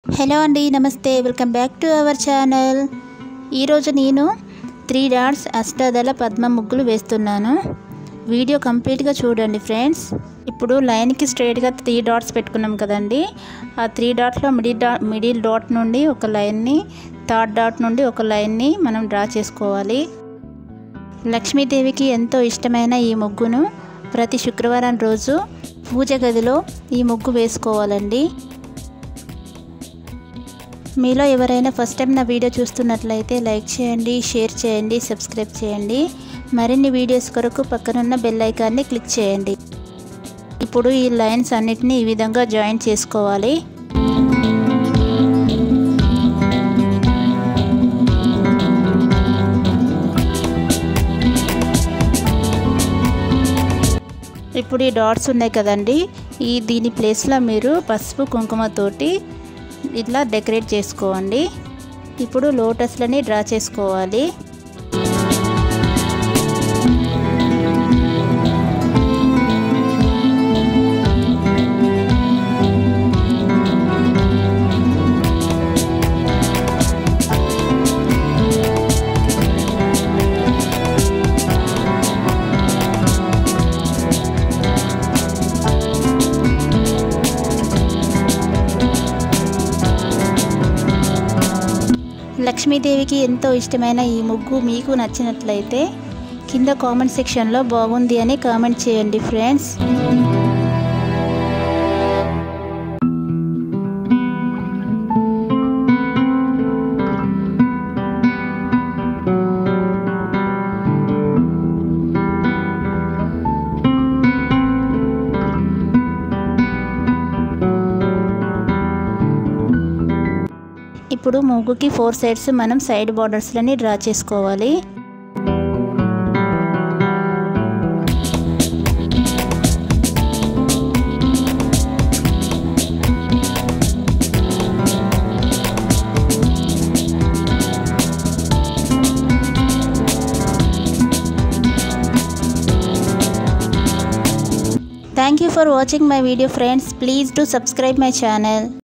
Hello అండి నమస్తే welcome back to our channel ఈరోజు నేను త్రీ డాట్స్ అష్టాదళ పద్మ ముగ్గులు వేస్తున్నాను వీడియో కంప్లీట్గా చూడండి ఫ్రెండ్స్ ఇప్పుడు లైన్కి స్ట్రైట్గా త్రీ డాట్స్ పెట్టుకున్నాం కదండి ఆ త్రీ డాట్లో మిడిల్ డా మిడిల్ డాట్ నుండి ఒక లైన్ని థర్డ్ డాట్ నుండి ఒక లైన్ని మనం డ్రా చేసుకోవాలి లక్ష్మీదేవికి ఎంతో ఇష్టమైన ఈ ముగ్గును ప్రతి శుక్రవారం రోజు పూజ గదిలో ఈ ముగ్గు వేసుకోవాలండి మీలో ఎవరైనా ఫస్ట్ టైం నా వీడియో చూస్తున్నట్లయితే లైక్ చేయండి షేర్ చేయండి సబ్స్క్రైబ్ చేయండి మరిన్ని వీడియోస్ కొరకు పక్కనున్న బెల్ ఐకాన్ని క్లిక్ చేయండి ఇప్పుడు ఈ లైన్స్ అన్నిటిని ఈ విధంగా జాయిన్ చేసుకోవాలి ఇప్పుడు ఈ డాట్స్ ఉన్నాయి కదండి ఈ దీని ప్లేస్లో మీరు పసుపు కుంకుమతోటి ఇట్లా డెకరేట్ చేసుకోండి ఇప్పుడు లోటస్లని డ్రా చేసుకోవాలి లక్ష్మీదేవికి ఎంతో ఇష్టమైన ఈ ముగ్గు మీకు నచ్చినట్లయితే కింద కామెంట్ సెక్షన్లో బాగుంది అని కామెంట్ చేయండి ఫ్రెండ్స్ ఇప్పుడు ముగ్గుకి ఫోర్ సైడ్స్ మనం సైడ్ బార్డర్స్లని డ్రా చేసుకోవాలి Thank you for watching my video friends. Please do subscribe my channel.